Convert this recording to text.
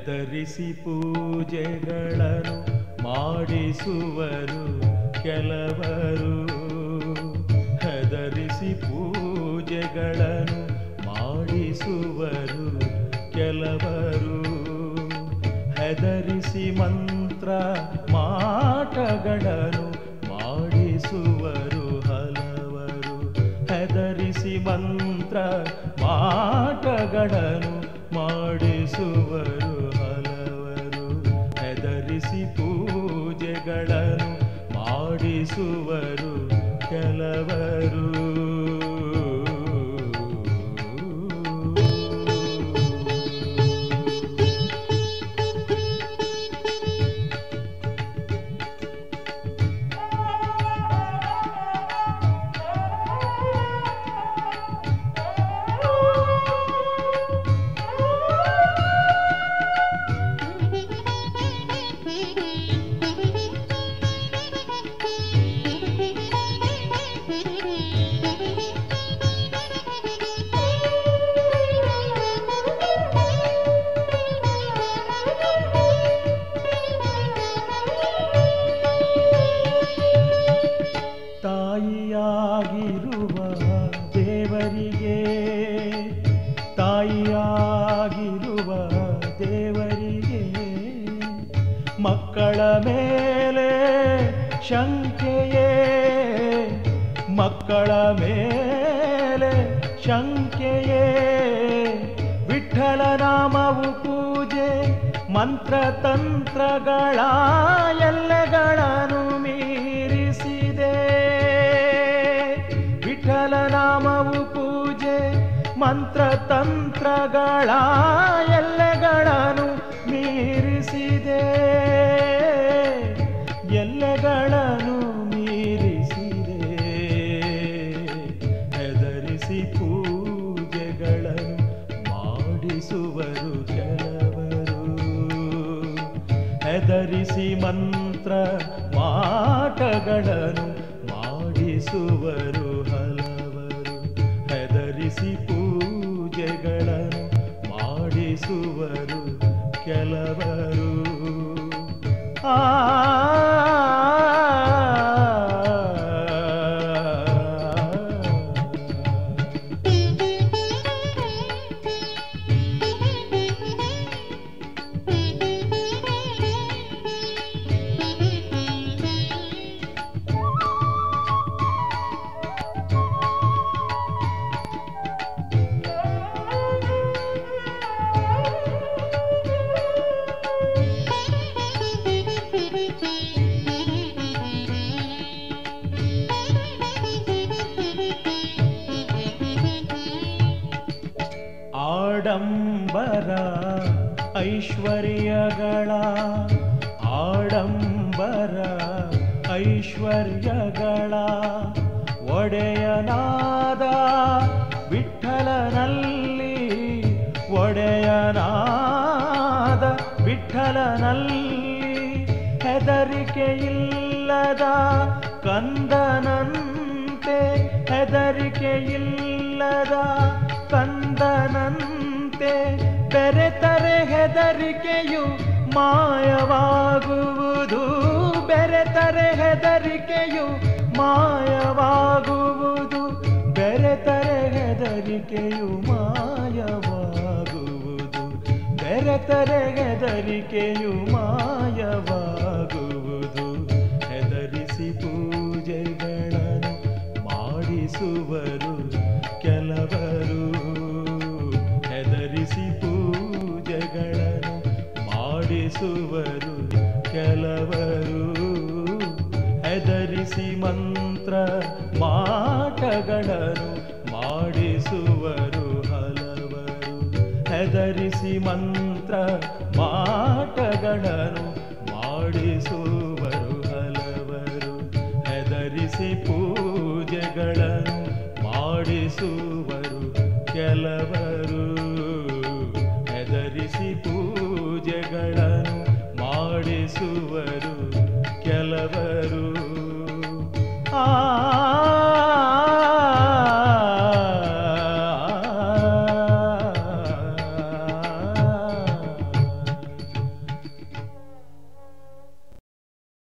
ಹೆದರಿಸಿ ಪೂಜೆಗಳನ್ನು ಮಾಡಿಸುವರು ಕೆಲವರು ಹೆದರಿಸಿ ಪೂಜೆಗಳನ್ನು ಮಾಡಿಸುವರು ಕೆಲವರು ಹೆದರಿಸಿ ಮಂತ್ರ ಮಾಟಗಳನ್ನು ಮಾಡಿಸುವರು ಹಲವರು ಹೆದರಿಸಿ ಮಂತ್ರ ಮಾಟಗಳನ್ನು ಮಾಡಿಸುವರು ಹಲವರು ಹೆದರಿಸಿ ಪೂಜೆಗಳನ್ನು ಮಾಡಿಸುವರು ಕೆಲವರು ತಾಯಿಯಾಗಿರುವ ದೇವರಿಗೆ ತಾಯಿಯಾಗಿರುವ ದೇವರಿಗೆ ಮಕ್ಕಳ ಮೇಲೆ ಶಂಕೆಯೇ ಮಕ್ಕಳ ಮೇಲೆ ಶಂಕೆಯೇ ವಿಠಲ ನಾಮವು ಪೂಜೆ ಮಂತ್ರತಂತ್ರಗಳ ಎಲ್ಲೆಗಳನ್ನು ಮೀರಿಸಿದೆ ವಿಠಲ ನಾಮವು ಪೂಜೆ ಮಂತ್ರತಂತ್ರಗಳ ಎಲ್ಲೆಗಳನ್ನು ಮೀರಿಸಿದೆ ಎಲ್ಲೆಗಳನ್ನು ಮೀರಿಸಿದೆ ಹೆದರಿಸಿ ಪೂಜೆಗಳನ್ನು ಮಾಡಿಸುವರು ಕೆಲವರು ಹೆದರಿಸಿ ಮಂತ್ರ ಮಾಟಗಳನ್ನು ಮಾಡಿಸುವರು ಹಲವರು ಹೆದರಿಸಿ ಪೂಜೆಗಳನ್ನು ಮಾಡಿಸುವರು ಕೆಲವರು ಆ ಆಡಂಬರ ಐಶ್ವರ್ಯಗಳ ಆಡಂಬರ ಐಶ್ವರ್ಯಗಳ ಒಡೆಯನಾದ ವಿಠಲನಲ್ಲಿ ಒಡೆಯನಾದ ವಿಠಲನಲ್ಲಿ ಹೆದರಿಕೆಯಿಲ್ಲದ ಕಂದನಂತೆ ಹೆದರಿಕೆಯಿಲ್ಲದ ಕಂದನಂತೆ ಬೆರೆತರೆ ಹೆದರಿಕೆಯು ಮಾಯವಾಗುವುದು ಬೆರೆತರೆ ಹೆದರಿಕೆಯು ಮಾಯವಾಗುವುದು ಬೆರೆತರೆ ಹೆದರಿಕೆಯು ಮಾಯವಾಗುವುದು ಬೆರೆತರೆ ಹೆದರಿಕೆಯು ಮಾಯವಾಗುವುದು ಹೆದರಿಸಿ ಪೂಜೆಗಳನ್ನು ಮಾಡಿಸುವರು ಕೆಲವರು ಹೆದರಿಸಿ ಪೂಜೆಗಳನ್ನು ಮಾಡಿಸುವರು ಕೆಲವರು ಹೆದರಿಸಿ ಮಂತ್ರ ಮಾಟಗಳನ್ನು ಮಾಡಿಸುವರು ಹಲವರು ಹೆದರಿಸಿ ಮಂತ್ರ ಮಾಟಗಳನ್ನು ಮಾಡಿಸುವರು ಹಲವರು ಹೆದರಿಸಿ ಪೂಜೆಗಳನ್ನು ಮಾಡಿಸುವರು ಕೆಲವರು ಹೆದರಿಸಿ ಪೂಜೆಗಳನ್ನು ಮಾಡಿಸುವರು